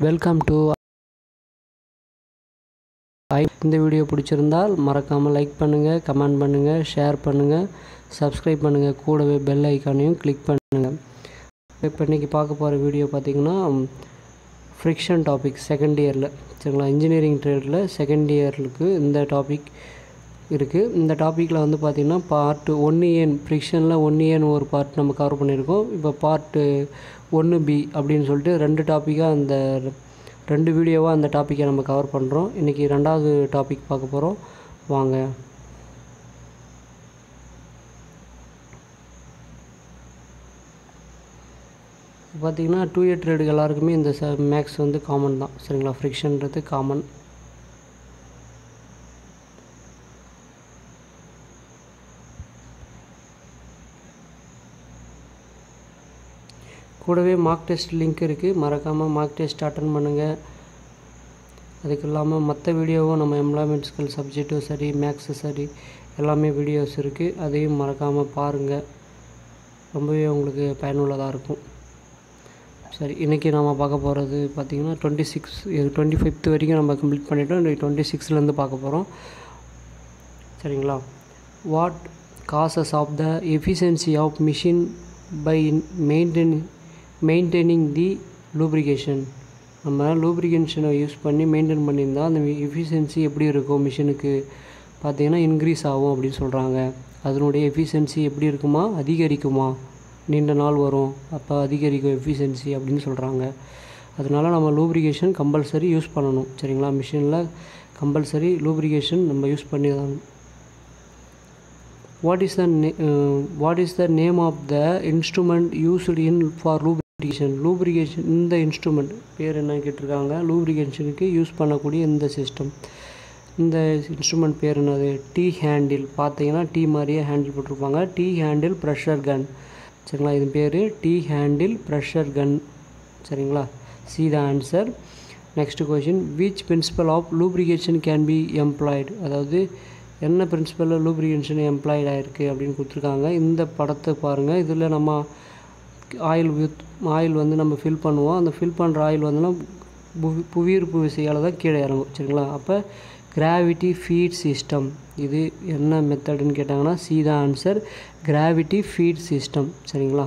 welcome to இந்த video பிடிச்சிருந்தால் மறக்காமல் லைக் பண்ணுங்கள் கமெண்ட் பண்ணுங்கள் ஷேர் பண்ணுங்கள் சப்ஸ்கிரைப் பண்ணுங்கள் கூடவே பெல் ஐக்கானையும் கிளிக் பண்ணுங்கள் இப்போ இன்றைக்கி பார்க்க போகிற வீடியோ பார்த்திங்கன்னா ஃப்ரிக்ஷன் டாபிக் செகண்ட் இயரில் சரிங்களா இன்ஜினியரிங் ட்ரேடில் செகண்ட் இயருக்கு இந்த டாபிக் இருக்குது இந்த டாப்பிக்கில் வந்து பார்த்திங்கன்னா பார்ட் ஒன்று ஏன் ஃப்ரிக்ஷனில் ஒன்று ஏன் ஒரு பார்ட் நம்ம கவர் பண்ணியிருக்கோம் இப்போ பார்ட்டு ஒன்று பி அப்படின்னு சொல்லிட்டு ரெண்டு டாப்பிக்காக அந்த ரெண்டு வீடியோவாக அந்த டாப்பிக்கை நம்ம கவர் பண்ணுறோம் இன்றைக்கி ரெண்டாவது டாபிக் பார்க்க போகிறோம் வாங்க பார்த்திங்கன்னா டூ இயர் ட்ரேடுக்கு எல்லாருக்குமே இந்த ச மேக்ஸ் வந்து காமன் தான் சரிங்களா ஃப்ரிக்ஷன்றது காமன் கூடவே மார்க் டெஸ்ட் லிங்க் இருக்குது மறக்காமல் மார்க் டெஸ்ட் அட்டன் பண்ணுங்கள் அதுக்கு இல்லாமல் மற்ற வீடியோவும் நம்ம எம்ப்ளாய்மெண்ட் ஸ்கில் சப்ஜெக்ட்டும் சரி மேக்ஸு சரி எல்லாமே வீடியோஸ் இருக்குது அதையும் மறக்காமல் பாருங்கள் ரொம்பவே உங்களுக்கு பயனுள்ளதாக இருக்கும் சரி இன்றைக்கி நம்ம பார்க்க போகிறது பார்த்திங்கன்னா டுவெண்ட்டி சிக்ஸ் டுவெண்ட்டி ஃபிஃப்த் வரைக்கும் நம்ம கம்ப்ளீட் பண்ணிட்டோம் இன்றைக்கி டுவெண்ட்டி சிக்ஸ்லேருந்து பார்க்க போகிறோம் சரிங்களா what causes of the efficiency of machine by maintain maintaining the lubrication நம்ம லூப்ரிகேஷனை யூஸ் பண்ணி மெயின்டைன் பண்ணியிருந்தால் அந்த எஃபிஷியன்சி எப்படி இருக்கும் மிஷினுக்கு பார்த்திங்கன்னா இன்க்ரீஸ் ஆகும் அப்படின்னு சொல்கிறாங்க அதனுடைய எஃபிஷியன்சி எப்படி இருக்குமா அதிகரிக்குமா நீண்ட நாள் வரும் அப்போ அதிகரிக்கும் எஃபிஷியன்சி அப்படின்னு சொல்கிறாங்க அதனால நம்ம லூப்ரிகேஷன் கம்பல்சரி யூஸ் பண்ணணும் சரிங்களா மிஷினில் கம்பல்சரி லூப்ரிகேஷன் நம்ம யூஸ் பண்ணி தான் what is the what is the name of the instrument used in for lubrication lubrication இந்த இன்ஸ்ட்ருமெண்ட் பேர் என்ன கேட்டிருக்காங்க லூப்ரிகேஷனுக்கு யூஸ் பண்ணக்கூடிய இந்த சிஸ்டம் இந்த இன்ஸ்ட்ருமெண்ட் பேர் என்னது டீ ஹேண்டில் பார்த்தீங்கன்னா டீ மாதிரியே ஹேண்டில் போட்டிருப்பாங்க டீ ஹேண்டில் ப்ரெஷர் கன் சரிங்களா இது பேர் டீ ஹேண்டில் ப்ரெஷர் கன் சரிங்களா C the answer next question which principle of lubrication can be employed அதாவது என்ன பிரின்சிபலில் லூப்ரிகேஷன் எம்ப்ளாய்ட் ஆகிருக்கு அப்படின்னு கொடுத்துருக்காங்க இந்த படத்தை பாருங்கள் இதில் நம்ம ஆயில் வித் ஆயில் வந்து நம்ம ஃபில் பண்ணுவோம் அந்த ஃபில் பண்ணுற ஆயில் வந்துன்னா புவி புவியீர்ப்பு விசையால் தான் கீழே இறங்கும் சரிங்களா அப்போ கிராவிட்டி ஃபீட் சிஸ்டம் இது என்ன மெத்தடுன்னு கேட்டாங்கன்னா சி தான் ஆன்சர் கிராவிட்டி ஃபீட் சிஸ்டம் சரிங்களா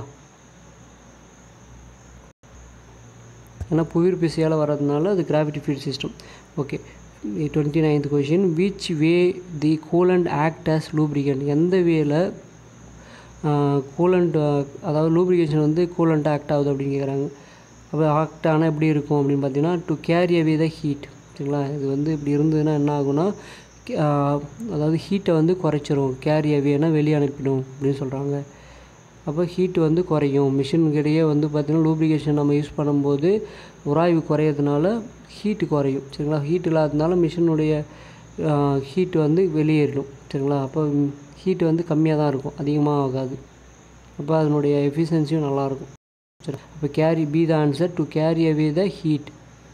ஏன்னா புவியீர்ப்பு விசையால் வர்றதுனால அது gravity feed system okay twenty ninth question which way the coolant act as lubricant எந்த வேல கூலண்ட் அதாவது லூப்ரிகேஷன் வந்து கூலண்ட் ஆக்ட் ஆகுது அப்படின்னு கேட்குறாங்க அப்போ ஆக்ட் ஆனால் எப்படி இருக்கும் அப்படின்னு பார்த்தீங்கன்னா to carry away the heat சரிங்களா இது வந்து இப்படி இருந்ததுன்னா என்ன ஆகும்னா அதாவது ஹீட்டை வந்து குறைச்சிரும் கேரி அவேனா வெளியே அனுப்பிடும் அப்படின்னு சொல்கிறாங்க அப்போ ஹீட் வந்து குறையும் மிஷின்கிடையே வந்து பார்த்திங்கன்னா லூப்ரிகேஷன் நம்ம யூஸ் பண்ணும்போது உராய்வு குறையிறதுனால ஹீட்டு குறையும் சரிங்களா ஹீட் இல்லாததுனால மிஷினுடைய ஹீட் வந்து வெளியேறிடும் சரிங்களா அப்போ ஹீட் வந்து கம்மியாக தான் இருக்கும் அதிகமாக ஆகாது அப்போ அதனுடைய எஃபிஷியன்சியும் நல்லாயிருக்கும் சரி அப்போ carry B the answer to carry away the heat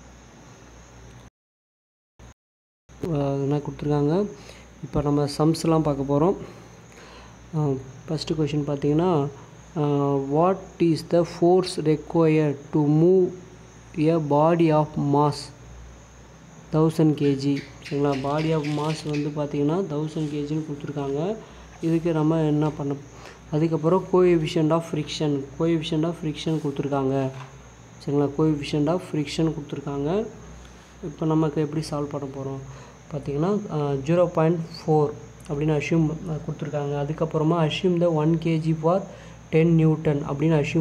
என்ன கொடுத்துருக்காங்க இப்போ நம்ம சம்ஸ்லாம் பார்க்க போகிறோம் ஃபஸ்ட்டு கொஷின் பார்த்தீங்கன்னா what is the force required to move a body of mass thousand KG சரிங்களா பாடி ஆஃப் மாஸ் வந்து பார்த்திங்கன்னா தௌசண்ட் கேஜின்னு கொடுத்துருக்காங்க இதுக்கு நம்ம என்ன பண்ண அதுக்கப்புறம் coefficient of friction coefficient of friction கொடுத்துருக்காங்க சரிங்களா கோஎஃபிஷியன்ட் ஆஃப் ஃப்ரிக்ஷன் கொடுத்துருக்காங்க இப்போ நமக்கு எப்படி சால்வ் பண்ண போகிறோம் பார்த்திங்கன்னா ஜீரோ பாயிண்ட் ஃபோர் அப்படின்னு அஷ்யூம் கொடுத்துருக்காங்க அதுக்கப்புறமா assume the one KG for ten newton அப்படின்னு அஷ்யூம்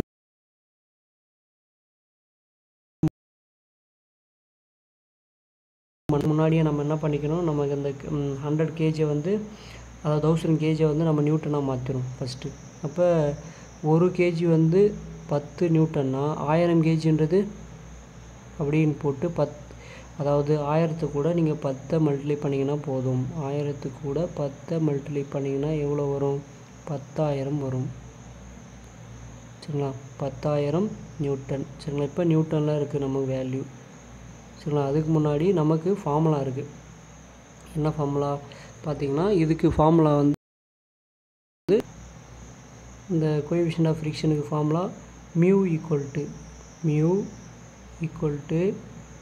முன்னாடியே நம்ம என்ன பண்ணிக்கணும் நமக்கு அந்த ஹண்ட்ரட் கேஜியை வந்து அதாவது தௌசண்ட் கேஜியை வந்து நம்ம நியூட்டனாக மாற்றிடும் ஃபஸ்ட்டு அப்போ ஒரு கேஜி வந்து பத்து நியூட்டன்னா ஆயிரம் கேஜின்றது அப்படின்னு போட்டு பத் அதாவது ஆயிரத்து கூட நீங்கள் பத்தை மல்டிப்ளை பண்ணிங்கன்னா போதும் ஆயிரத்து கூட பத்தை மல்டிப்ளை பண்ணிங்கன்னா எவ்வளோ வரும் பத்தாயிரம் வரும் சரிங்களா பத்தாயிரம் நியூட்டன் சரிங்களா இப்போ நியூட்டனில் இருக்குது நம்ம வேல்யூ சரிங்களா அதுக்கு முன்னாடி நமக்கு ஃபார்முலா இருக்குது என்ன ஃபார்முலா பார்த்திங்கன்னா இதுக்கு ஃபார்முலா வந்து இந்த கோஎஃபிஷியன்ட் ஆஃப் ஃப்ரிக்ஷனுக்கு formula mu equal to mu equal to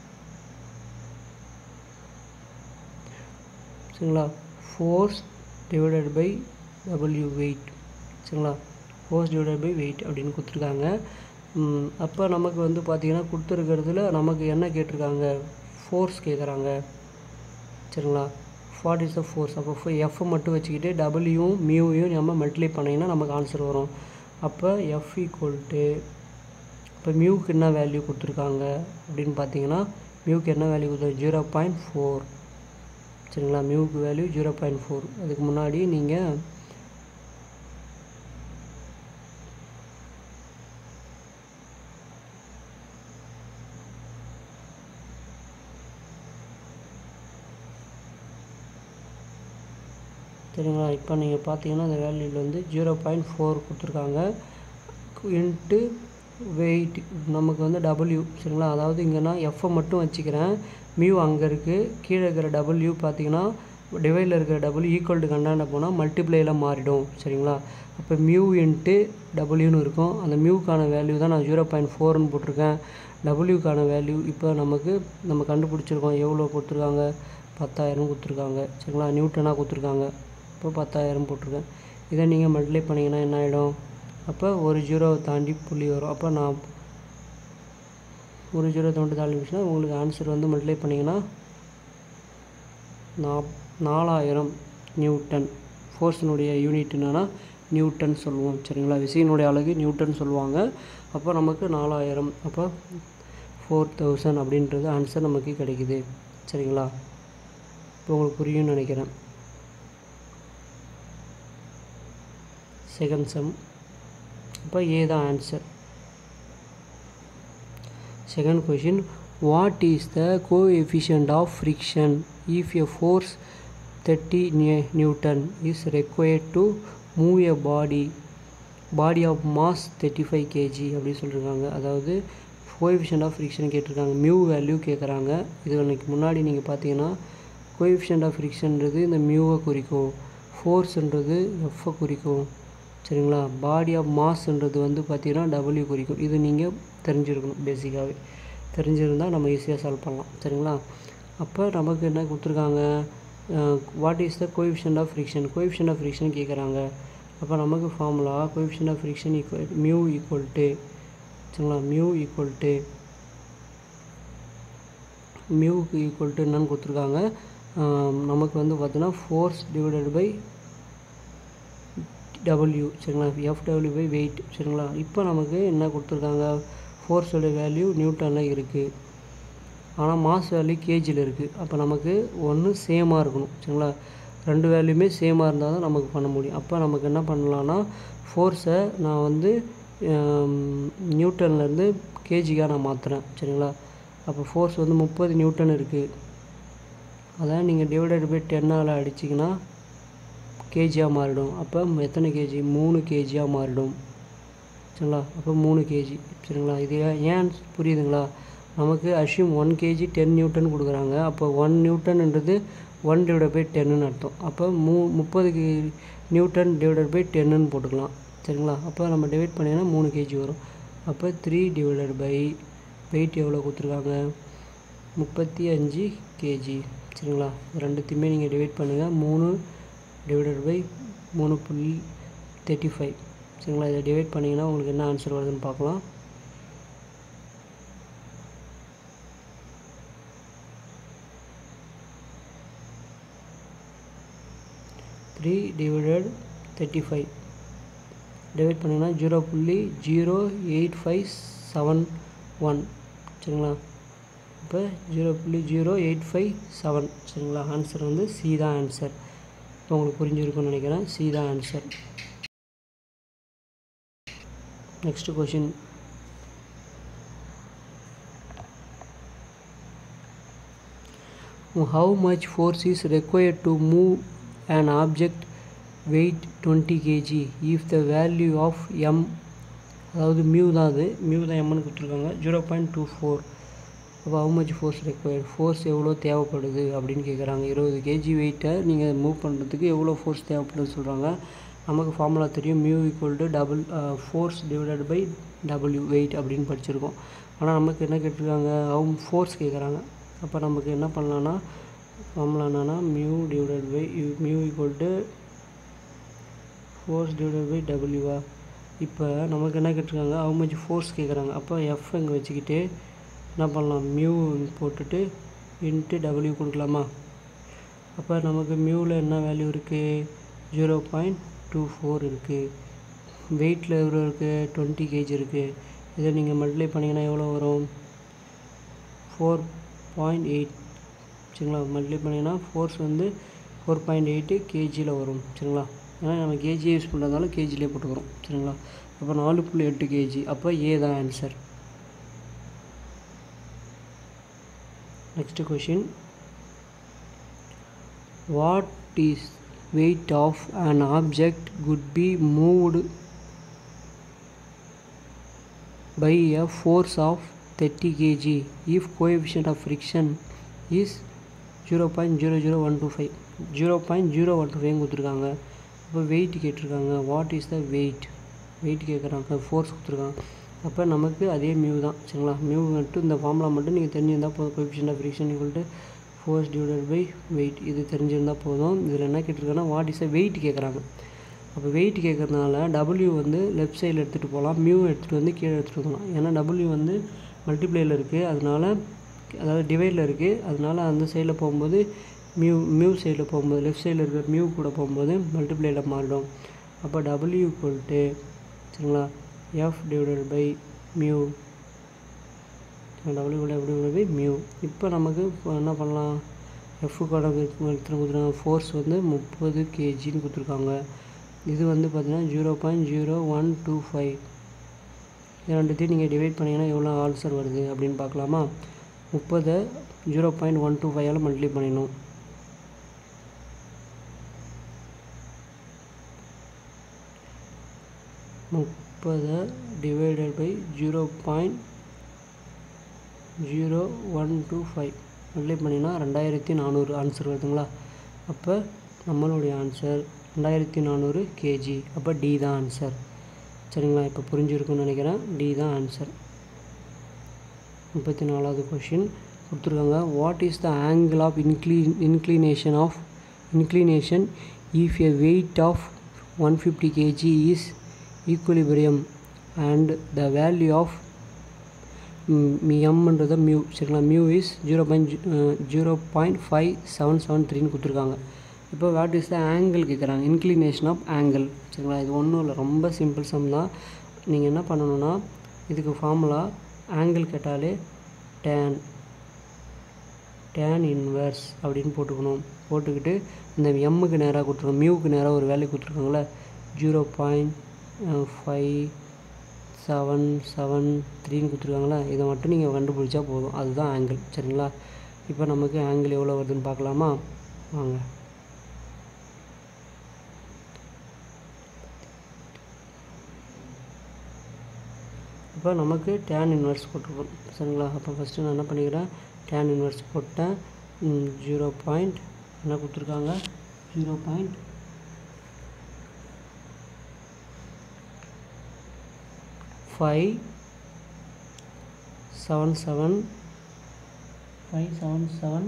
சரிங்களா force divided by W weight சரிங்களா ஃபோர்ஸ் டிவைடட் பை வெயிட் அப்படின்னு கொடுத்துருக்காங்க அப்போ நமக்கு வந்து பார்த்திங்கன்னா கொடுத்துருக்கிறதுல நமக்கு என்ன கேட்டிருக்காங்க ஃபோர்ஸ் கேட்குறாங்க சரிங்களா வாட் இஸ் த ஃபோர்ஸ் அப்போ எஃப் மட்டும் வச்சுக்கிட்டு டபிள்யூவும் மியூவையும் நம்ம மல்டிப்ளை பண்ணிங்கன்னா நமக்கு ஆன்சர் வரும் அப்போ எஃப் ஈக்குவல் டு இப்போ மியூக்கு என்ன வேல்யூ கொடுத்துருக்காங்க அப்படின்னு பார்த்தீங்கன்னா மியூக்கு என்ன வேல்யூ கொடுத்து ஜீரோ பாயிண்ட் ஃபோர் சரிங்களா மியூக்கு வேல்யூ ஜீரோ பாயிண்ட் ஃபோர் அதுக்கு முன்னாடி நீங்கள் சரிங்களா இப்போ நீங்கள் பார்த்தீங்கன்னா அந்த வேல்யூவில் வந்து ஜீரோ பாயிண்ட் ஃபோர் கொடுத்துருக்காங்க இன்ட்டு வெயிட் நமக்கு வந்து டபிள்யூ சரிங்களா அதாவது இங்கேனா எஃப்ஐ மட்டும் வச்சுக்கிறேன் மியூ அங்கே இருக்குது கீழே இருக்கிற டபிள்யூ பார்த்தீங்கன்னா டிவைடில் இருக்கிற டபிள்யூ ஈக்குவல் டு கண்டாண்ட போனால் மல்டிப்ளையில் மாறிடும் சரிங்களா அப்போ மியூ இன்ட்டு டபிள்யூன்னு இருக்கும் அந்த மியூக்கான வேல்யூ தான் நான் ஜீரோ பாயிண்ட் ஃபோர்னு போட்டிருக்கேன் டபிள்யூக்கான வேல்யூ இப்போ நமக்கு நம்ம கண்டுபிடிச்சிருக்கோம் எவ்வளோ கொடுத்துருக்காங்க பத்தாயிரம் கொடுத்துருக்காங்க சரிங்களா நியூட்டனாக கொடுத்துருக்காங்க இப்போ பத்தாயிரம் போட்டிருக்கேன் இதை நீங்கள் மல்டிப்ளை பண்ணிங்கன்னா என்ன ஆகிடும் அப்போ ஒரு ஜீரோவை தாண்டி புள்ளி வரும் அப்போ நான் ஒரு ஜீரோ தாண்டி தாண்டிச்சுன்னா உங்களுக்கு ஆன்சர் வந்து மல்டிப்ளை பண்ணிங்கன்னா நா நாலாயிரம் நியூட்டன் ஃபோர்ஸினுடைய யூனிட் என்னென்னா நியூட்டன் சொல்லுவோம் சரிங்களா விசையினுடைய அழகு நியூட்டன் சொல்லுவாங்க அப்போ நமக்கு நாலாயிரம் அப்போ ஃபோர் தௌசண்ட் அப்படின்றது ஆன்சர் நமக்கு கிடைக்குது சரிங்களா இப்போ உங்களுக்கு புரியும்னு நினைக்கிறேன் செகண்ட் சம் இப்போ ஏ தான் answer second question what is the coefficient of friction if a force thirty newton is required to move a body body of mass thirty five KG அப்படி சொல்லியிருக்காங்க அதாவது கோஎஃபிஷியன்ட் ஆஃப் ஃப்ரிக்ஷன் கேட்டிருக்காங்க mu value கேட்குறாங்க இது அன்றைக்கி முன்னாடி நீங்கள் பார்த்தீங்கன்னா கோஎஃபிஷியன்ட் ஆஃப் ஃப்ரிக்ஷன்றது இந்த மியூவை குறிக்கும் ஃபோர்ஸ்ன்றது எஃப்ஐ குறிக்கும் சரிங்களா பாடி ஆஃப் மாஸ்ன்றது வந்து பார்த்திங்கன்னா டபிள்யூ குறிக்கும் இது நீங்கள் தெரிஞ்சிருக்கணும் பேசிக்காகவே தெரிஞ்சிருந்தால் நம்ம ஈஸியாக சால்வ் பண்ணலாம் சரிங்களா அப்போ நமக்கு என்ன கொடுத்துருக்காங்க what is the coefficient of friction coefficient of friction கேட்குறாங்க அப்போ நமக்கு formula coefficient of friction equal mu equal to சரிங்களா மியூ ஈக்குவல் டு மியூக்கு ஈக்குவல் டு என்னன்னு கொடுத்துருக்காங்க நமக்கு வந்து பார்த்தீங்கன்னா ஃபோர்ஸ் டிவைடட் பை டபிள்யூ சரிங்களா எஃப் டபிள்யூ பை வெயிட் சரிங்களா இப்போ நமக்கு என்ன கொடுத்துருக்காங்க ஃபோர்ஸோட வேல்யூ நியூட்டனில் இருக்குது ஆனால் மாஸ் வேல்யூ கேஜியில் இருக்குது அப்போ நமக்கு ஒன்று சேமாக இருக்கணும் சரிங்களா ரெண்டு வேல்யூமே சேமாக இருந்தால் தான் நமக்கு பண்ண முடியும் அப்போ நமக்கு என்ன பண்ணலான்னா ஃபோர்ஸை நான் வந்து நியூட்டன்லேருந்து கேஜிக்காக நான் மாற்றுறேன் சரிங்களா அப்போ ஃபோர்ஸ் வந்து முப்பது நியூட்டன் இருக்குது அதான் நீங்கள் டிவைடட் பை டென்னால் அடிச்சிங்கன்னா கேஜியாக மாறிடும் அப்போ எத்தனை கேஜி மூணு கேஜியாக மாறிடும் சரிங்களா அப்போ மூணு கேஜி சரிங்களா இது ஏன் புரியுதுங்களா நமக்கு assume one KG ten newton கொடுக்குறாங்க அப்போ ஒன் நியூட்டன்ன்றது ஒன் டிவைட் பை டென்னு அர்த்தம் அப்போ மூ முப்பது நியூட்டன் டிவைடட் பை டென்னுன்னு போட்டுக்கலாம் சரிங்களா அப்போ நம்ம டிவைட் பண்ணிங்கன்னா மூணு கேஜி வரும் அப்போ த்ரீ டிவைடட் பை வெயிட் எவ்வளோ கொடுத்துருக்காங்க முப்பத்தி அஞ்சு கேஜி சரிங்களா ரெண்டுத்தையுமே நீங்கள் டிவைட் பண்ணுங்கள் மூணு டிவைடட் பை மூணு புள்ளி தேர்ட்டி ஃபைவ் சரிங்களா இதை டிவைட் பண்ணிங்கன்னா உங்களுக்கு என்ன ஆன்சர் வருதுன்னு பார்க்கலாம் three divided thirty five divide பண்ணிங்கன்னா ஜீரோ புள்ளி zero eight five seven one சரிங்களா இப்போ ஜீரோ புள்ளி ஜீரோ எயிட் ஃபைவ் செவன் சரிங்களா ஆன்சர் வந்து சி தான் ஆன்சர் இப்போ உங்களுக்கு புரிஞ்சிருக்கும்னு நினைக்கிறேன் சி தான் answer next question how much force is required to move an object weight 20 kg if the value of m அதாவது மியூ தான் அது மியூ தான் எம்னு கொடுத்துருக்காங்க ஜீரோ பாயிண்ட் டூ ஃபோர் அப்போ how much force required force எவ்வளோ தேவைப்படுது அப்படின்னு கேட்குறாங்க இருபது கேஜி வெயிட்டை நீங்கள் மூவ் பண்ணுறதுக்கு எவ்வளோ ஃபோர்ஸ் தேவைப்படுதுன்னு சொல்கிறாங்க நமக்கு ஃபார்முலா தெரியும் mu equal to double force divided by W weight அப்படின்னு படிச்சிருக்கோம் ஆனால் நமக்கு என்ன கேட்டிருக்காங்க ஹவு ஃபோர்ஸ் கேட்குறாங்க அப்போ நமக்கு என்ன பண்ணலான்னா ஃபார்முலா என்னன்னா mu divided by mu equal to force divided by டபிள்யூவா இப்போ நமக்கு என்ன கேட்டிருக்காங்க ஹவு மச் ஃபோர்ஸ் கேட்குறாங்க அப்போ எஃப் இங்கே வச்சுக்கிட்டு என்ன பண்ணலாம் மியூ போட்டுட்டு இன்ட்டு டபிள்யூ கொடுக்கலாமா அப்போ நமக்கு மியூவில் என்ன வேல்யூ இருக்குது ஜீரோ பாயிண்ட் டூ ஃபோர் இருக்குது வெயிட்டில் எவ்வளோ இருக்குது டுவெண்ட்டி கேஜி இருக்குது இதை நீங்கள் மல்டிப்ளை பண்ணிங்கன்னா எவ்வளோ வரும் ஃபோர் பாயிண்ட் எயிட் சரிங்களா மல்டிப்ளை பண்ணிங்கன்னா ஃபோர்ஸ் வந்து ஃபோர் பாயிண்ட் எயிட்டு கேஜியில் வரும் சரிங்களா ஏன்னா நம்ம கேஜி யூஸ் பண்ணுறதால கேஜிலே போட்டுக்கிறோம் சரிங்களா அப்போ நாலு புள்ளி எட்டு கேஜி அப்போ ஏ தான் answer next question what is weight of an object could be moved by a force of 30 kg if coefficient of friction is 0.00125 0.0125 கொடுத்துருக்காங்க அப்போ வெயிட் கேட்டிருக்காங்க what is the weight weight கேட்குறாங்க ஃபோர்ஸ் கொடுத்துருக்காங்க அப்போ நமக்கு அதே மியூ தான் சரிங்களா மியூ மட்டும் இந்த ஃபார்முலா மட்டும் நீங்கள் தெரிஞ்சிருந்தால் போதும் coefficient of friction equal force divided by weight இது தெரிஞ்சிருந்தால் போதும் இதில் என்ன கேட்டிருக்காங்கன்னா வாட் இஸ் அ வெயிட் கேட்குறாங்க அப்போ வெயிட் கேட்குறதுனால டபிள்யூ வந்து லெஃப்ட் சைடில் எடுத்துகிட்டு போகலாம் மியூ எடுத்துகிட்டு வந்து கீழே எடுத்துகிட்டு வரலாம் ஏன்னா டபிள்யூ வந்து மல்டிப்ளேயில் இருக்குது அதனால அதாவது டிவைடில் இருக்குது அதனால அந்த சைடில் போகும்போது மியூ மியூ சைடில் போகும்போது லெஃப்ட் சைடில் இருக்கிற மியூ கூட போகும்போது மல்டிப்ளேயில் மாறிடும் அப்போ டபிள்யூ ஈக்குவல்ட்டு சரிங்களா F divided by mu W W by mu இப்போ நமக்கு இப்போ என்ன பண்ணலாம் எஃப் கணக்கு எத்தனை கொடுத்துருக்காங்க ஃபோர்ஸ் வந்து முப்பது கேஜின்னு கொடுத்துருக்காங்க இது வந்து பார்த்தீங்கன்னா zero point zero one two five இது ரெண்டுத்தையும் நீங்கள் டிவைட் பண்ணிங்கன்னா எவ்வளோ ஆன்சர் வருது அப்படின்னு பார்க்கலாமா முப்பதை ஜீரோ பாயிண்ட் ஒன் டூ ஃபைவால் மல்டிப்ளை பண்ணிடணும் முப்பதை divided by zero point zero one two five multiply பண்ணினா ரெண்டாயிரத்தி நானூறு ஆன்சர் வருதுங்களா அப்போ நம்மளுடைய ஆன்சர் ரெண்டாயிரத்தி நானூறு கேஜி அப்போ டி தான் ஆன்சர் சரிங்களா இப்போ புரிஞ்சிருக்குன்னு நினைக்கிறேன் டி தான் ஆன்சர் முப்பத்தி நாலாவது கொஷின் கொடுத்துருக்காங்க what is the angle of incli inclination of inclination if a weight of one fifty KG is equilibrium and the value of எம்ன்றது மியூ சரிங்களா mu is zero point zero point five seven seven த்ரீன்னு கொடுத்துருக்காங்க இப்போ what is the angle கேட்குறாங்க inclination of angle சரிங்களா இது ஒன்றும் இல்லை ரொம்ப சிம்பிள் சம் தான் நீங்கள் என்ன பண்ணணும்னா இதுக்கு ஃபார்முலா ஆங்கிள் கேட்டாலே டேன் டேன் இன்வர்ஸ் அப்படின்னு போட்டுக்கணும் போட்டுக்கிட்டு இந்த எம்முக்கு நேராக கொடுத்துருக்கோம் மியூக்கு நேராக ஒரு வேல்யூ கொடுத்துருக்காங்களே zero point five seven seven த்ரீன்னு கொடுத்துருக்காங்களா இதை மட்டும் நீங்கள் கண்டுபிடிச்சா போதும் அதுதான் ஆங்கிள் சரிங்களா இப்போ நமக்கு ஆங்கிள் எவ்வளோ வருதுன்னு பார்க்கலாமா வாங்க இப்போ நமக்கு டேன் இன்வெர்ஸ் போட்டிருக்கோம் சரிங்களா அப்போ ஃபஸ்ட்டு நான் என்ன பண்ணிக்கிறேன் டேன் இன்வெர்ஸ் போட்டேன் ஜீரோ பாயிண்ட் என்ன கொடுத்துருக்காங்க zero point five seven seven five seven seven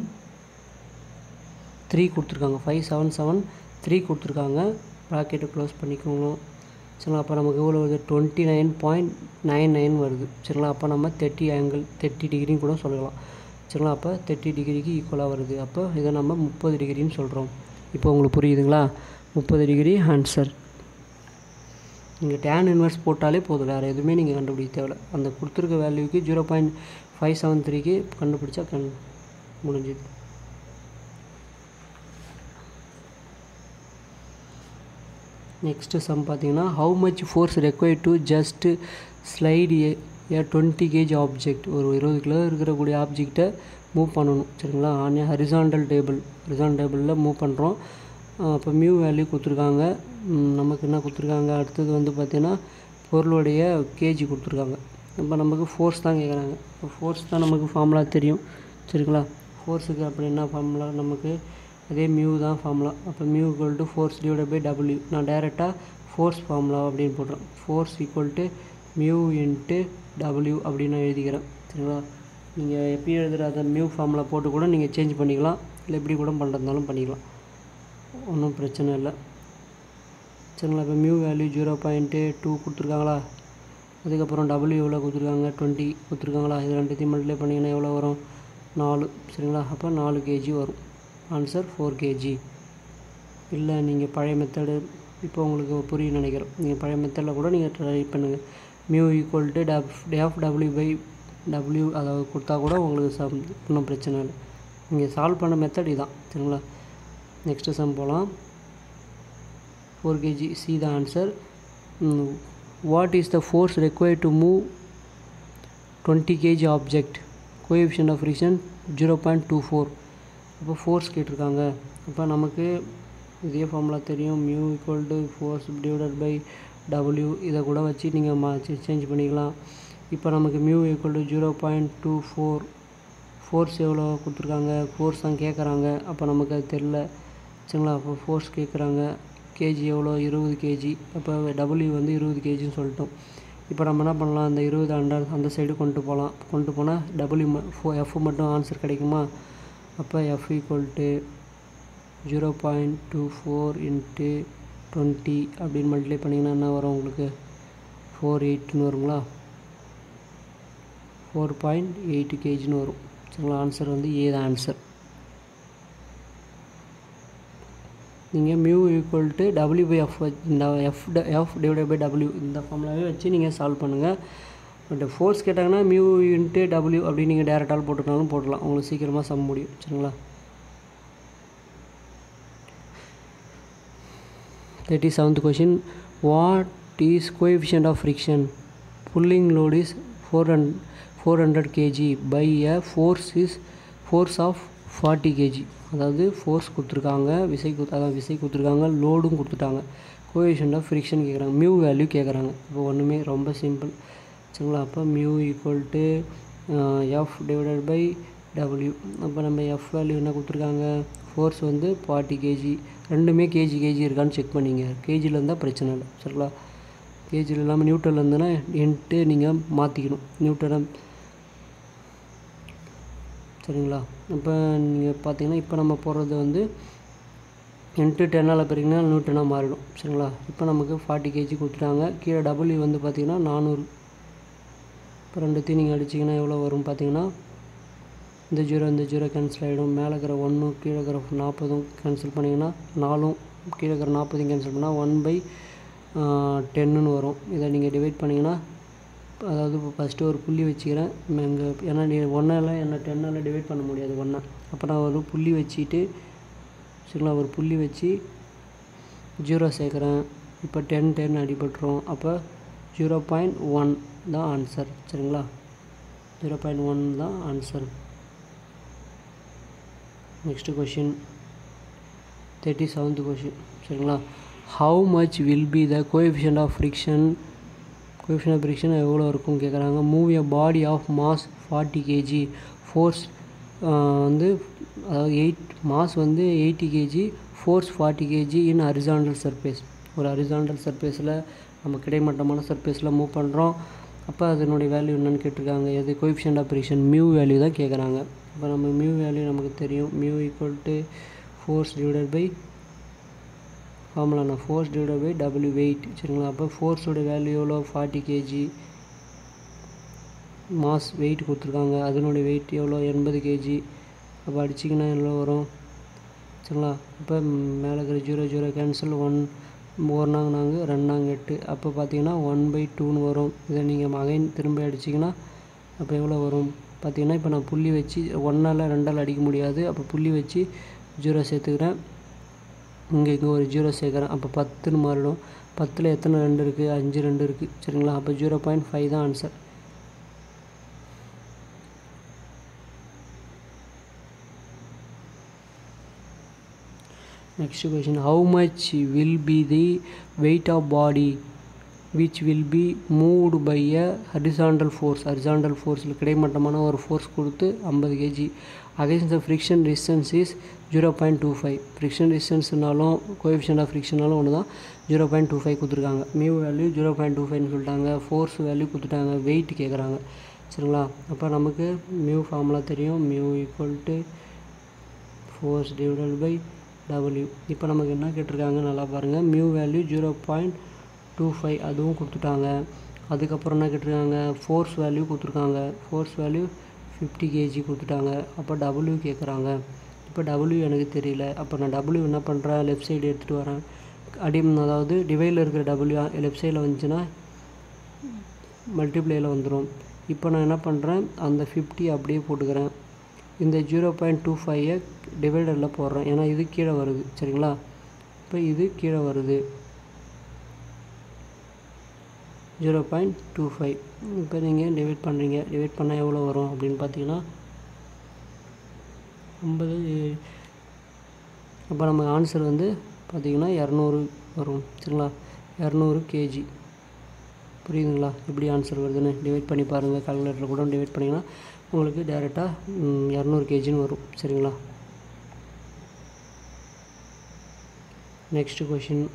three கொடுத்துருக்காங்க ஃபைவ் செவன் செவன் த்ரீ கொடுத்துருக்காங்க ப்ராக்கெட்டை க்ளோஸ் பண்ணிக்கோங்க சரிங்களா அப்போ நமக்கு எவ்வளோ வருது twenty nine point nine nine வருது சரிங்களா அப்போ நம்ம தேர்ட்டி ஆங்கிள் தேர்ட்டி டிகிரின்னு கூட சொல்லலாம் சரிங்களா அப்போ தேர்ட்டி டிகிரிக்கு ஈக்குவலாக வருது அப்போ இதை நம்ம முப்பது டிகிரின்னு சொல்கிறோம் இப்போ உங்களுக்கு புரியுதுங்களா முப்பது டிகிரி ஆன்சர் நீங்கள் டேன் இன்வெர்ஸ் போட்டாலே போதும் வேறு எதுவுமே நீங்கள் கண்டுபிடிக்க தேவையில்ல அந்த கொடுத்துருக்க வேல்யூக்கு ஜீரோ பாயிண்ட் ஃபைவ் செவன் த்ரீக்கு கண்டுபிடிச்சா கண் முடிஞ்சுது நெக்ஸ்ட்டு சம் பார்த்தீங்கன்னா how much force required to just slide a a twenty KG object ஒரு இருபது கிலோ இருக்கிறக்கூடிய ஆப்ஜெக்டை மூவ் பண்ணணும் சரிங்களா ஆன் ஹரிசாண்டல் டேபிள் ஹரிசாண்டல் டேபிளில் மூவ் பண்ணுறோம் அப்போ மியூ வேல்யூ கொடுத்துருக்காங்க நமக்கு என்ன கொடுத்துருக்காங்க அடுத்தது வந்து பார்த்திங்கன்னா பொருளுடைய கேஜி கொடுத்துருக்காங்க இப்போ நமக்கு ஃபோர்ஸ் தான் கேட்குறாங்க இப்போ ஃபோர்ஸ் தான் நமக்கு ஃபார்முலா தெரியும் சரிங்களா ஃபோர்ஸுக்கு அப்படி என்ன ஃபார்முலா நமக்கு அதே மியூ தான் ஃபார்முலா அப்போ mu equal to force divide by W நான் டைரெக்டாக ஃபோர்ஸ் ஃபார்முலா அப்படின்னு போடுறேன் force equal to mu into W அப்படின்னு நான் எழுதிக்கிறேன் சரிங்களா நீங்கள் எப்பயும் எழுதுகிற அந்த மியூ ஃபார்மில் போட்டு கூட நீங்கள் சேஞ்ச் பண்ணிக்கலாம் இல்லை எப்படி கூட பண்ணுறதுனாலும் பண்ணிக்கலாம் ஒன்றும் பிரச்சனை இல்லை சரிங்களா இப்போ mu value zero point two கொடுத்துருக்காங்களா அதுக்கப்புறம் டபுள்யூ எவ்வளோ கொடுத்துருக்காங்க டுவெண்ட்டி கொடுத்துருக்காங்களா இது ரெண்டுத்தையும் மல்டிப்ளை பண்ணிங்கன்னா எவ்வளோ வரும் நாலு சரிங்களா அப்போ நாலு கேஜி வரும் ஆன்சர் ஃபோர் கேஜி இல்லை நீங்கள் பழைய மெத்தடு இப்போ உங்களுக்கு புரியும் நினைக்கிறேன் நீங்கள் பழைய மெத்தடில் கூட நீங்கள் ட்ரை பண்ணுங்கள் மியூ ஈக்குவல் டு டப் டேஃப் டபிள்யூ பை டபிள்யூ அதாவது கொடுத்தா கூட உங்களுக்கு சம் ஒன்றும் பிரச்சனை இல்லை நீங்கள் சால்வ் பண்ண மெத்தட் இதான் சரிங்களா நெக்ஸ்ட்டு சம் போகலாம் four KG see the answer what is the force required to move twenty KG object coefficient of friction zero point two four அப்போ ஃபோர்ஸ் கேட்டிருக்காங்க அப்போ நமக்கு இதே ஃபார்முலா தெரியும் mu equal to force divided by W இதை கூட வச்சு நீங்கள் மா சேஞ்ச் பண்ணிக்கலாம் இப்போ நமக்கு mu equal to zero point two four force எவ்வளோ கொடுத்துருக்காங்க ஃபோர்ஸ் தான் கேட்குறாங்க அப்போ நமக்கு அது தெரில சரிங்களா அப்போ ஃபோர்ஸ் கேட்குறாங்க கேஜி எவ்வளோ இருபது கேஜி அப்போ டபிள்யூ வந்து இருபது கேஜின்னு சொல்லிட்டோம் இப்போ நம்ம என்ன பண்ணலாம் அந்த இருபது அண்டர் அந்த சைடு கொண்டு போகலாம் கொண்டு போனால் டபிள்யூ ஃபோ எஃப் மட்டும் ஆன்சர் கிடைக்குமா அப்போ F equal to zero point two four into twenty அப்படின்னு மல்டிப்ளை பண்ணிங்கன்னா என்ன வரும் உங்களுக்கு ஃபோர் எயிட்னு வருங்களா ஃபோர் பாயிண்ட் எயிட் கேஜின்னு வரும் சரிங்களா ஆன்சர் வந்து ஏ தான் ஆன்சர் நீங்கள் mu equal to W by F இந்த F F divide by W இந்த ஃபார்முலாவே வச்சு நீங்கள் சால்வ் பண்ணுங்கள் பட் ஃபோர்ஸ் கேட்டாங்கன்னா மியூ இன்ட்டு டபிள்யூ அப்படின்னு நீங்கள் டேரெக்டால் போட்டுனாலும் போடலாம் உங்களுக்கு சீக்கிரமாக சம் முடியும் சரிங்களா thirty seventh question what is coefficient of friction pulling load is four hund four hundred KG by a force is force of forty KG அதாவது ஃபோர்ஸ் கொடுத்துருக்காங்க விசை கொடுத்து அதாவது விசை கொடுத்துருக்காங்க லோடும் கொடுத்துட்டாங்க கோஎஃபிஷியன்ட் ஆஃப் ஃப்ரிக்ஷன் கேட்குறாங்க மியூ வேல்யூ கேட்குறாங்க இப்போ ஒன்றுமே ரொம்ப சிம்பிள் சரிங்களா அப்போ mu equal to F divided by W அப்போ நம்ம எஃப் வேல்யூ என்ன கொடுத்துருக்காங்க ஃபோர்ஸ் வந்து ஃபார்ட்டி கேஜி ரெண்டுமே கேஜி கேஜி இருக்கான்னு செக் பண்ணிங்க கேஜியில் இருந்தால் பிரச்சனை இல்லை சரிங்களா கேஜியில் இல்லாமல் நியூட்டனில் இருந்ததுன்னா என்ட்டு நீங்கள் மாற்றிக்கணும் நியூட்டனை சரிங்களா இப்போ நீங்கள் பார்த்தீங்கன்னா இப்போ நம்ம போடுறது வந்து இன்ட்டு டென்னால் பெருக்கினா நியூட்டனாக மாறிடும் சரிங்களா இப்போ நமக்கு ஃபார்ட்டி கேஜி கொடுத்துட்டாங்க கீழே டபுள்யூ வந்து பார்த்தீங்கன்னா நானூறு இப்போ ரெண்டுத்தையும் நீங்கள் அடிச்சிங்கன்னா எவ்வளோ வரும் பார்த்தீங்கன்னா இந்த ஜீரோ இந்த ஜீரோ கேன்சல் ஆகிடும் மேலே இருக்கிற ஒன்றும் கீழே இருக்கிற நாற்பதும் கேன்சல் பண்ணிங்கன்னா நாலும் கீழே இருக்கிற நாற்பதையும் கேன்சல் பண்ணால் ஒன் பை டென்னுன்னு வரும் இதை நீங்கள் டிவைட் பண்ணிங்கன்னா அதாவது இப்போ ஃபஸ்ட்டு ஒரு புள்ளி வச்சுக்கிறேன் இங்கே ஏன்னா நீ ஒன்றால் என்ன டென்னால் டிவைட் பண்ண முடியாது ஒன்றா அப்போ நான் ஒரு புள்ளி வச்சுட்டு சரிங்களா ஒரு புள்ளி வச்சு ஜீரோ சேர்க்குறேன் இப்போ டென் டென் அடிபட்டுரும் அப்போ ஜீரோ பாயிண்ட் ஒன் தான் ஆன்சர் சரிங்களா ஜீரோ பாயிண்ட் ஒன் தான் answer next question thirty seventh question சரிங்களா how much will be the coefficient of friction coefficient of friction எவ்வளோ இருக்கும் கேட்குறாங்க move a body of mass forty KG force வந்து அதாவது eight mass வந்து eighty KG force forty KG in horizontal surface ஒரு horizontal சர்ஃபேஸில் நம்ம கிடைமட்டமான சர்ஃபேஸில் மூவ் பண்ணுறோம் அப்போ அதனுடைய வேல்யூ என்னன்னு கேட்டிருக்காங்க எது coefficient of friction mu value தான் கேட்குறாங்க இப்போ நம்ம மியூ வேல்யூ நமக்கு தெரியும் mu equal to force divided by ஃபார்முலாண்ணா force divide by W weight சரிங்களா அப்போ ஃபோர்ஸோட வேல்யூ எவ்வளோ ஃபார்ட்டி கேஜி மாஸ் வெயிட் கொடுத்துருக்காங்க அதனுடைய வெயிட் எவ்வளோ எண்பது கேஜி அப்போ அடிச்சிங்கன்னா எவ்வளோ வரும் சரிங்களா இப்போ மேலே இருக்கிற ஜீரோ ஜீரோ கேன்சல் ஒன் ஓர்னாங்க நாங்கள் ரெண்டாங்க எட்டு அப்போ பார்த்தீங்கன்னா ஒன் பை டூன்னு வரும் இதை நீங்கள் அகைன் திரும்ப அடிச்சிங்கன்னா அப்போ எவ்வளோ வரும் பார்த்தீங்கன்னா இப்போ நான் புள்ளி வச்சு ஒன்றால் ரெண்டால் அடிக்க முடியாது அப்போ புள்ளி வச்சு ஜீரோ சேர்த்துக்கிறேன் இங்கே இங்கே ஒரு ஜீரோ சேர்க்குறேன் அப்போ பத்துன்னு மாறிடும் பத்தில் எத்தனை ரெண்டு இருக்குது அஞ்சு ரெண்டு இருக்குது சரிங்களா அப்போ ஜீரோ பாயிண்ட் ஃபைவ் தான் answer next question how much will be the weight of body which will be moved by a horizontal force horizontal force கிடைமட்டமான ஒரு ஃபோர்ஸ் கொடுத்து ஐம்பது KG against the friction resistance is zero point two five friction டிஸ்டன்ஸ்னாலும் coefficient of ஃப்ரிக்ஷனாலும் ஒன்று தான் zero point two five கொடுத்துருக்காங்க mu value zero point two ஃபைவ்னு சொல்லிட்டாங்க ஃபோர்ஸ் வேல்யூ கொடுத்துட்டாங்க வெயிட் கேட்குறாங்க சரிங்களா அப்போ நமக்கு மியூ ஃபார்முலா தெரியும் mu equal to force divided by W இப்போ நமக்கு என்ன கேட்டிருக்காங்க நல்லா பாருங்கள் mu value zero point two five அதுவும் கொடுத்துட்டாங்க அதுக்கப்புறம் என்ன கேட்டிருக்காங்க ஃபோர்ஸ் வேல்யூ கொடுத்துருக்காங்க ஃபோர்ஸ் வேல்யூ ஃபிஃப்டி கேஜி கொடுத்துட்டாங்க அப்போ டபுள்யூ கேட்குறாங்க இப்போ டபுள்யூ எனக்கு தெரியல அப்போ நான் டபுள்யூ என்ன பண்ணுறேன் லெஃப்ட் சைடு எடுத்துகிட்டு வரேன் அடி அதாவது டிவைடில் இருக்கிற டபுள்யூ லெஃப்ட் சைடில் வந்துச்சுன்னா மல்டிப்ளேயில் வந்துடும் இப்போ நான் என்ன பண்ணுறேன் அந்த ஃபிஃப்டி அப்படியே போட்டுக்கிறேன் இந்த ஜீரோ பாயிண்ட் டூ ஃபைவை டிவைடரில் போடுறேன் ஏன்னா இது கீழே வருது சரிங்களா இப்போ இது கீழே வருது ஜீரோ பாயிண்ட் டூ ஃபைவ் இப்போ நீங்கள் டிவைட் பண்ணுறீங்க டிவைட் பண்ணால் எவ்வளோ வரும் அப்படின்னு பார்த்தீங்கன்னா ஐம்பது அப்போ நம்ம ஆன்சர் வந்து பார்த்திங்கன்னா இரநூறு வரும் சரிங்களா இரநூறு கேஜி புரியுதுங்களா எப்படி ஆன்சர் வருதுன்னு டிவைட் பண்ணி பாருங்கள் கால்குலேட்டரில் கூட டிவைட் பண்ணிங்கன்னா உங்களுக்கு டேரெக்டாக இரநூறு கேஜின்னு வரும் சரிங்களா next question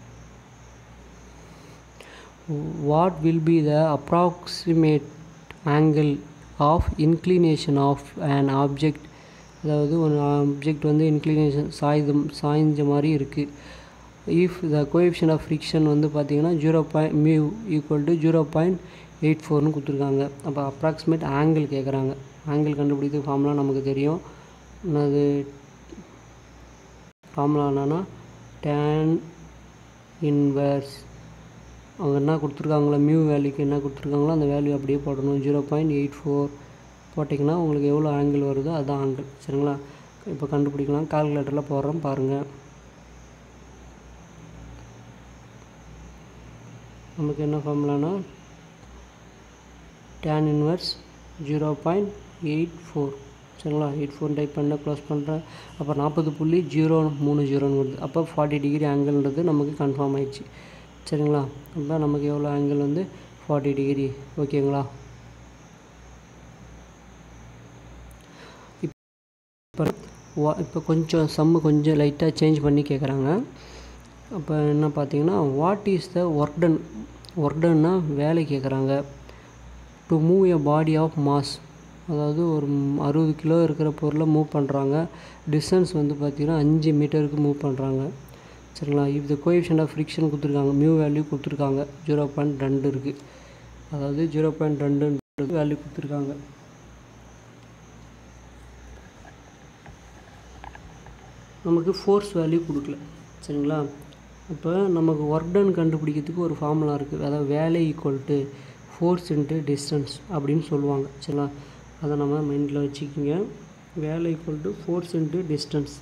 what will be the approximate angle of inclination of an object அதாவது ஒரு ஆப்ஜெக்ட் வந்து இன்க்ளினேஷன் சாய்தம் சாய்ஞ்ச மாதிரி இருக்குது if the coefficient of friction வந்து பார்த்தீங்கன்னா zero point mu equal to zero point eight ஃபோர்னு கொடுத்துருக்காங்க அப்போ அப்ராக்சிமேட் ஆங்கிள் கேட்குறாங்க ஆங்கிள் கண்டுபிடிக்கிறது ஃபார்முலா நமக்கு தெரியும் அது ஃபார்முலா என்னன்னா டேன் இன்வர்ஸ் அவங்க என்ன கொடுத்துருக்காங்களோ மியூ வேல்யூக்கு என்ன கொடுத்துருக்காங்களோ அந்த வேல்யூ அப்படியே போடணும் ஜீரோ பாயிண்ட் எயிட் ஃபோர் போட்டிங்கன்னா உங்களுக்கு எவ்வளோ ஆங்கிள் வருதோ அதுதான் ஆங்கிள் சரிங்களா இப்போ கண்டுபிடிக்கலாம் கால்குலேட்டரில் போடுறோம் பாருங்கள் நமக்கு என்ன ஃபார்முலானா tan inverse zero point eight four சரிங்களா எயிட் ஃபோர் டைப் பண்ண க்ளோஸ் பண்ணுறேன் அப்போ நாற்பது புள்ளி ஜீரோ மூணு ஜீரோன்னு வருது அப்போ ஃபார்ட்டி டிகிரி ஆங்கிள்ன்றது நமக்கு கன்ஃபார்ம் ஆயிடுச்சு சரிங்களா அப்போ நமக்கு எவ்வளோ ஆங்கிள் வந்து ஃபார்ட்டி டிகிரி ஓகேங்களா இப்போ இப்போ கொஞ்சம் சம்மு கொஞ்சம் லைட்டாக சேஞ்ச் பண்ணி கேட்குறாங்க அப்போ என்ன பார்த்தீங்கன்னா what is the work done work டன்னா வேலை கேட்குறாங்க to move a body of mass அதாவது ஒரு அறுபது கிலோ இருக்கிற பொருளை மூவ் பண்ணுறாங்க டிஸ்டன்ஸ் வந்து பார்த்திங்கன்னா அஞ்சு மீட்டருக்கு மூவ் பண்ணுறாங்க சரிங்களா if the coefficient of friction கொடுத்துருக்காங்க மியூ வேல்யூ கொடுத்துருக்காங்க ஜீரோ பாயிண்ட் ரெண்டு இருக்குது அதாவது ஜீரோ பாயிண்ட் ரெண்டுன்றது வேல்யூ கொடுத்துருக்காங்க நமக்கு ஃபோர்ஸ் வேல்யூ கொடுக்கல சரிங்களா அப்போ நமக்கு ஒர்க் டன் கண்டுபிடிக்கிறதுக்கு ஒரு ஃபார்முலா இருக்குது அதாவது வேலை equal to force into distance அப்படின்னு சொல்லுவாங்க சரிங்களா அதை நம்ம மைண்டில் வச்சுக்கிங்க வேலை equal to force into distance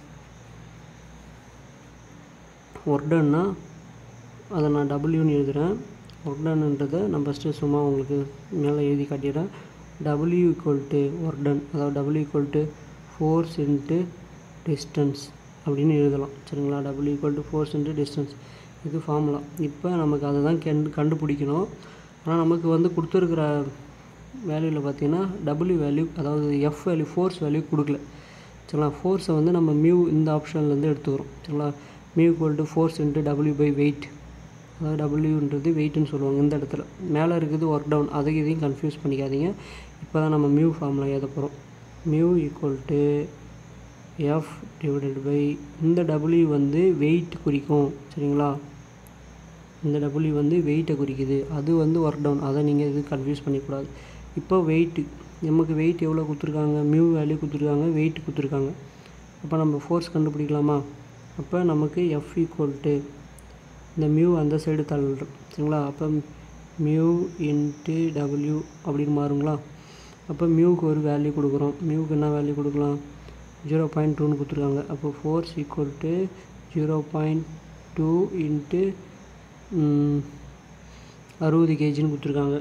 work டன்னா அதை நான் டபிள்யூன்னு எழுதுகிறேன் ஒர்க் டன்ன்றதை நான் ஃபஸ்ட்டு சும்மா உங்களுக்கு மேலே எழுதி காட்டிடுறேன் W equal to work done அதாவது W equal to force into distance அப்படின்னு எழுதலாம் சரிங்களா W equal to force into distance இது ஃபார்முலா இப்போ நமக்கு அதை தான் கண்டு கண்டுபிடிக்கணும் ஆனால் நமக்கு வந்து கொடுத்துருக்குற வேல்யூவில் பார்த்தீங்கன்னா டபிள்யூ வேல்யூ அதாவது எஃப் வேல்யூ ஃபோர்ஸ் வேல்யூ கொடுக்கல சரிங்களா ஃபோர்ஸை வந்து நம்ம மியூ இந்த ஆப்ஷன்லேருந்து எடுத்துக்கிறோம் சரிங்களா mu equal to force into W by weight அதாவது டபிள்யூன்றது வெயிட்னு சொல்லுவாங்க இந்த இடத்துல மேலே இருக்குது ஒர்க் டவுன் அதை இதையும் கன்ஃபியூஸ் பண்ணிக்காதீங்க இப்போ தான் நம்ம மியூ ஃபார்முலா எழுத போகிறோம் mu equal to F divided by இந்த டபிள்யூ வந்து வெயிட் குறிக்கும் சரிங்களா இந்த டபிள்யூ வந்து வெயிட்டை குறிக்குது அது வந்து ஒர்க் டவுன் அதை நீங்கள் இது கன்ஃபியூஸ் பண்ணிக்கூடாது இப்போ வெயிட்டு நமக்கு வெயிட் எவ்வளோ கொடுத்துருக்காங்க மியூ வேல்யூ கொடுத்துருக்காங்க வெயிட் கொடுத்துருக்காங்க அப்போ நம்ம ஃபோர்ஸ் கண்டுபிடிக்கலாமா அப்போ நமக்கு எஃப் ஈக்குவல் டு இந்த மியூ அந்த சைடு தள்ளுறோம் சரிங்களா அப்போ மியூ இன்ட்டு டபிள்யூ அப்படின்னு மாறுங்களா அப்போ மியூக்கு ஒரு வேல்யூ கொடுக்குறோம் மியூக்கு என்ன வேல்யூ கொடுக்கலாம் ஜீரோ பாயிண்ட் டூன்னு கொடுத்துருக்காங்க அப்போ force equal to zero point two into அறுபது கேஜின்னு கொடுத்துருக்காங்க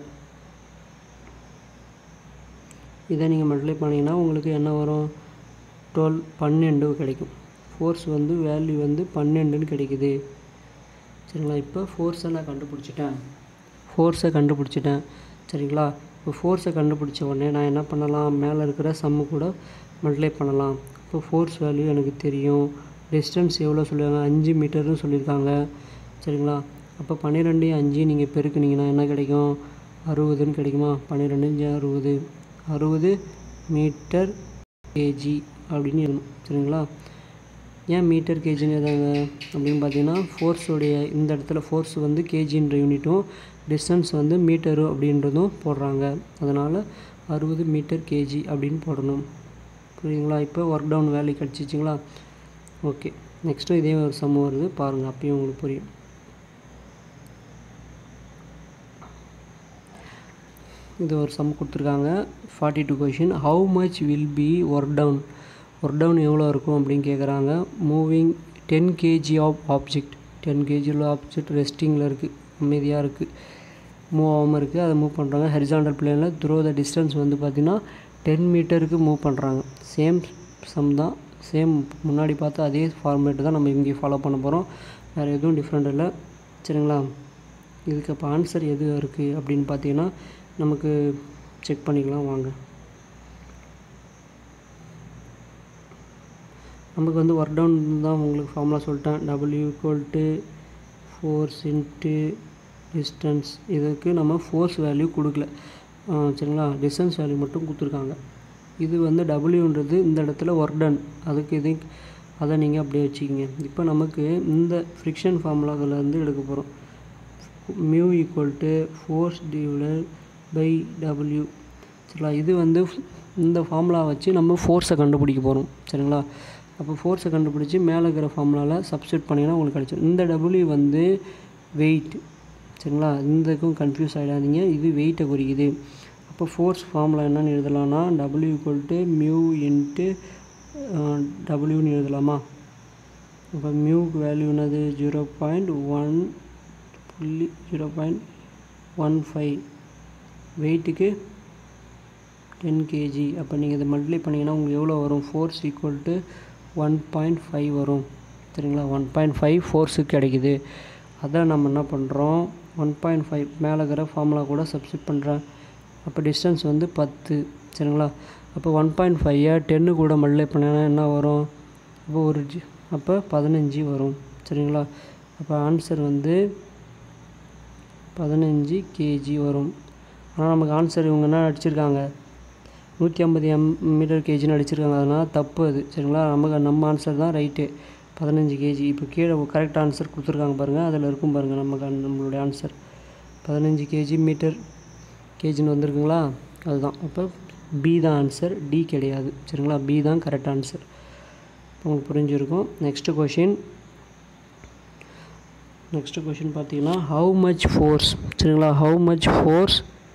இதை நீங்கள் மல்டிப்ளை பண்ணிங்கன்னா உங்களுக்கு என்ன வரும் டுவெல் பன்னெண்டு கிடைக்கும் ஃபோர்ஸ் வந்து வேல்யூ வந்து பன்னெண்டுன்னு கிடைக்குது சரிங்களா இப்போ ஃபோர்ஸை நான் கண்டுபிடிச்சிட்டேன் ஃபோர்ஸை கண்டுபிடிச்சிட்டேன் சரிங்களா இப்போ ஃபோர்ஸை கண்டுபிடிச்ச உடனே நான் என்ன பண்ணலாம் மேலே இருக்கிற சம்மு கூட மல்டிப்ளை பண்ணலாம் இப்போ ஃபோர்ஸ் வேல்யூ எனக்கு தெரியும் டிஸ்டன்ஸ் எவ்வளோ சொல்லுவாங்க அஞ்சு மீட்டர்னு சொல்லியிருக்காங்க சரிங்களா அப்போ பன்னிரெண்டு அஞ்சு நீங்கள் பெருக்குனீங்கன்னா என்ன கிடைக்கும் அறுபதுன்னு கிடைக்குமா பன்னிரெண்டு அறுபது அறுபது மீட்டர் கேஜி அப்படின்னு எழுதணும் சரிங்களா ஏன் மீட்டர் கேஜின்னு எதாங்க அப்படின்னு பார்த்தீங்கன்னா ஃபோர்ஸுடைய இந்த இடத்துல ஃபோர்ஸ் வந்து கேஜின்ற யூனிட்டும் டிஸ்டன்ஸ் வந்து மீட்டரு அப்படின்றதும் போடுறாங்க அதனால் அறுபது மீட்டர் கேஜி அப்படின்னு போடணும் புரியுதுங்களா இப்போ ஒர்க் டவுன் வேல்யூ கிடச்சிச்சிங்களா ஓகே நெக்ஸ்ட்டு இதே ஒரு சம் வருது பாருங்கள் அப்பயும் உங்களுக்கு புரியும் இது ஒரு சம் கொடுத்துருக்காங்க forty two question how much will be work done work done எவ்வளோ இருக்கும் அப்படின்னு கேட்குறாங்க moving ten KG of object ten கேஜியில் ஆப்ஜெக்ட் ரெஸ்டிங்கில் இருக்குது அமைதியாக இருக்குது மூவ் ஆகாமல் இருக்குது அதை மூவ் பண்ணுறாங்க ஹரிசாண்டல் பிளேனில் த்ரோ த டிஸ்டன்ஸ் வந்து பார்த்திங்கன்னா டென் மீட்டருக்கு மூவ் பண்ணுறாங்க சேம் சம் தான் சேம் முன்னாடி பார்த்து அதே ஃபார்மேட்டு தான் நம்ம இங்கே ஃபாலோ பண்ண போகிறோம் வேறு எதுவும் டிஃப்ரெண்ட் இல்லை சரிங்களா இதுக்கு அப்போ ஆன்சர் எது இருக்குது அப்படின்னு பார்த்தீங்கன்னா நமக்கு செக் பண்ணிக்கலாம் வாங்க நமக்கு வந்து ஒர்க் டவுன் தான் உங்களுக்கு ஃபார்முலா சொல்லிட்டேன் W equal to force into distance இதுக்கு நம்ம ஃபோர்ஸ் வேல்யூ கொடுக்கல சரிங்களா டிஸ்டன்ஸ் வேல்யூ மட்டும் கொடுத்துருக்காங்க இது வந்து டபிள்யூன்றது இந்த இடத்துல ஒர்க் டன் அதுக்கு இது அதை நீங்கள் அப்படியே வச்சுக்கிங்க இப்போ நமக்கு இந்த ஃப்ரிக்ஷன் ஃபார்முலாவிலேருந்து எடுக்க போகிறோம் mu equal to force divided by W சரிங்களா இது வந்து இந்த ஃபார்முலா வச்சு நம்ம ஃபோர்ஸை கண்டுபிடிக்க போகிறோம் சரிங்களா அப்போ ஃபோர்ஸை கண்டுபிடிச்சி மேலே இருக்கிற ஃபார்முலாவில் சப்ஸ்டியூட் பண்ணிங்கன்னா உங்களுக்கு கிடச்சிடும் இந்த டபிள்யூ வந்து வெயிட் சரிங்களா இந்தக்கும் கன்ஃபியூஸ் ஆகிடாதீங்க இது வெயிட்டை குறிக்குது அப்போ ஃபோர்ஸ் ஃபார்முலா என்னென்னு எழுதலாம்னா W equal to mu into டபிள்யூன்னு எழுதலாமா இப்போ மியூக்கு வேல்யூ என்னது ஜீரோ பாயிண்ட் ஒன் புள்ளி ஜீரோ பாயிண்ட் ஒன் ஃபைவ் வெயிட்டுக்கு டென் கேஜி அப்போ நீங்கள் இதை மல்டிப்ளை பண்ணிங்கன்னா உங்களுக்கு எவ்வளோ வரும் force equal to one point five வரும் சரிங்களா ஒன் பாயிண்ட் ஃபைவ் ஃபோர்ஸுக்கு கிடைக்குது அதை நம்ம என்ன பண்ணுறோம் ஒன் பாயிண்ட் ஃபைவ் மேலே இருக்கிற ஃபார்முலா கூட சப்ஸ்டியூட் பண்ணுறேன் அப்போ டிஸ்டன்ஸ் வந்து பத்து சரிங்களா அப்போ ஒன் பாயிண்ட் ஃபைவை டென்னு கூட மல்டிப்ளை பண்ணினா என்ன வரும் அப்போ ஒரு ஜி அப்போ பதினஞ்சு வரும் சரிங்களா அப்போ ஆன்சர் வந்து பதினஞ்சு கேஜி வரும் ஆனால் நமக்கு ஆன்சர் இவங்க என்ன அடிச்சிருக்காங்க நூற்றி ஐம்பது எம் மீட்டர் கேஜின்னு அடிச்சிருக்காங்க அதனால் தப்பு அது சரிங்களா நமக்கு நம்ம ஆன்சர் தான் ரைட்டு பதினஞ்சு கேஜி இப்போ கீழே கரெக்ட் ஆன்சர் கொடுத்துருக்காங்க பாருங்கள் அதில் இருக்கும் பாருங்கள் நமக்கு நம்மளுடைய ஆன்சர் பதினஞ்சு கேஜி மீட்டர் கேஜின்னு வந்திருக்குங்களா அதுதான் அப்போ பி தான் ஆன்சர் டி கிடையாது சரிங்களா பி தான் கரெக்ட் ஆன்சர் உங்களுக்கு புரிஞ்சிருக்கும் நெக்ஸ்ட்டு கொஷின் நெக்ஸ்ட்டு கொஷின் பார்த்தீங்கன்னா ஹவு மச் ஃபோர்ஸ் சரிங்களா how much force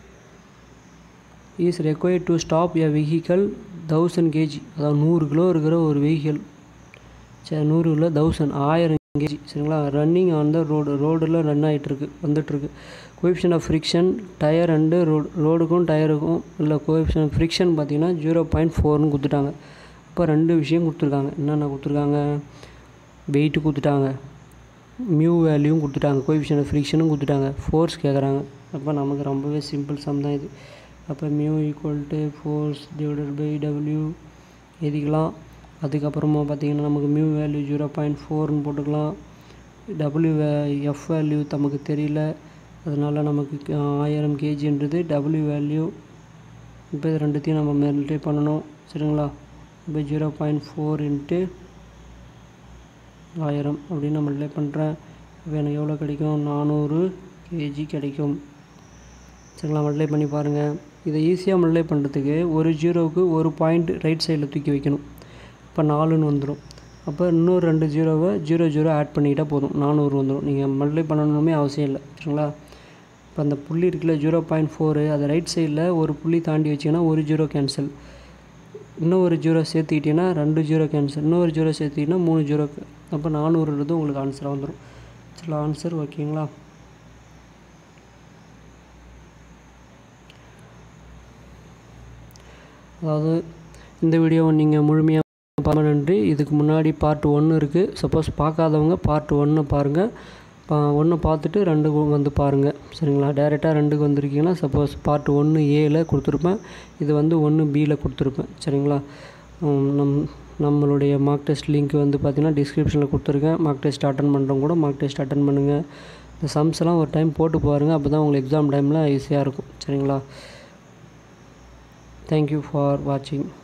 is required to stop a vehicle thousand KG அதாவது நூறு கிலோ இருக்கிற ஒரு வெஹிக்கல் சரி நூறு கிலோ தௌசண்ட் ஆயிரம் கேஜி சரிங்களா ரன்னிங் ஆன் த ரோடு ரோடில் ரன் ஆகிட்டுருக்கு வந்துட்டுருக்கு coefficient of friction tyre and road ரோடுக்கும் டயருக்கும் இல்லை கோஎஃபிஷியன் ஆஃப் ஃப்ரிக்ஷன் பார்த்தீங்கன்னா ஜீரோ பாயிண்ட் ஃபோர்னு கொடுத்துட்டாங்க இப்போ ரெண்டு விஷயம் கொடுத்துருக்காங்க என்னென்ன கொடுத்துருக்காங்க வெயிட்டு கொடுத்துட்டாங்க மியூ வேல்யூவும் கொடுத்துட்டாங்க கோஎஃபிஷியன் ஆஃப் ஃப்ரிக்ஷனும் கொடுத்துட்டாங்க ஃபோர்ஸ் கேட்குறாங்க அப்போ நமக்கு ரொம்பவே சிம்பிள் சம் தான் இது அப்போ mu equal to force divided by W எழுதிக்கலாம் அதுக்கப்புறமா பார்த்திங்கன்னா நமக்கு மியூ வேல்யூ ஜீரோ பாயிண்ட் ஃபோர்னு போட்டுக்கலாம் டபிள்யூ வே எஃப் வேல்யூ நமக்கு தெரியல அதனால் நமக்கு ஆயிரம் கேஜின்றது டபிள்யூ வேல்யூ இப்போ இது ரெண்டுத்தையும் நம்ம மெல்டே பண்ணணும் சரிங்களா இப்போ ஜீரோ பாயிண்ட் ஃபோர் இன்ட்டு ஆயிரம் அப்படின்னு நான் மல்டிப்ளை பண்ணுறேன் இப்போ எனக்கு எவ்வளோ கிடைக்கும் நானூறு கேஜி கிடைக்கும் சரிங்களா மல்டிப்ளை பண்ணி பாருங்கள் இதை ஈஸியாக மல்டிப்ளை பண்ணுறதுக்கு ஒரு ஜீரோவுக்கு ஒரு பாயிண்ட் ரைட் சைடில் தூக்கி வைக்கணும் இப்போ நாலுன்னு வந்துடும் அப்போ இன்னொரு ரெண்டு ஜீரோவை ஜீரோ ஜீரோ ஆட் பண்ணிக்கிட்டால் போதும் நானூறு வந்துடும் நீங்கள் மல்டிப்ளை பண்ணணுமே அவசியம் இல்லை சரிங்களா இப்போ அந்த புள்ளி இருக்குல்ல ஜீரோ பாயிண்ட் ஃபோரு அதை ரைட் சைடில் ஒரு புள்ளி தாண்டி வச்சிங்கன்னா ஒரு ஜீரோ கேன்சல் இன்னும் ஒரு ஜீரோ சேர்த்துக்கிட்டிங்கன்னா ரெண்டு ஜீரோ கேன்சல் இன்னொரு ஜீரோ சேர்த்துக்கிட்டிங்கன்னா மூணு ஜீரோ அப்போ நானூறுன்றது உங்களுக்கு ஆன்சராக வந்துடும் சரி ஆன்சர் ஓகேங்களா அதாவது இந்த வீடியோவை நீங்கள் முழுமையாக பார்க்க நன்றி இதுக்கு முன்னாடி பார்ட் ஒன்று இருக்குது சப்போஸ் பார்க்காதவங்க பார்ட் ஒன்று பாருங்கள் பா ஒன்று பார்த்துட்டு ரெண்டு வந்து பாருங்கள் சரிங்களா டேரெக்டாக ரெண்டுக்கு வந்திருக்கீங்கன்னா சப்போஸ் பார்ட் ஒன்று ஏல கொடுத்துருப்பேன் இது வந்து ஒன்று பியில் கொடுத்துருப்பேன் சரிங்களா நம் நம்மளுடைய மார்க் டெஸ்ட் லிங்க் வந்து பார்த்திங்கன்னா டிஸ்கிரிப்ஷனில் கொடுத்துருக்கேன் மார்க் டெஸ்ட் அட்டன் பண்ணுறவங்க கூட மார்க் டெஸ்ட் அட்டன் பண்ணுங்கள் இந்த சம்ஸ்லாம் ஒரு டைம் போட்டு பாருங்கள் அப்போ தான் உங்களுக்கு எக்ஸாம் டைமில் ஈஸியாக இருக்கும் சரிங்களா தேங்க்யூ ஃபார் வாட்சிங்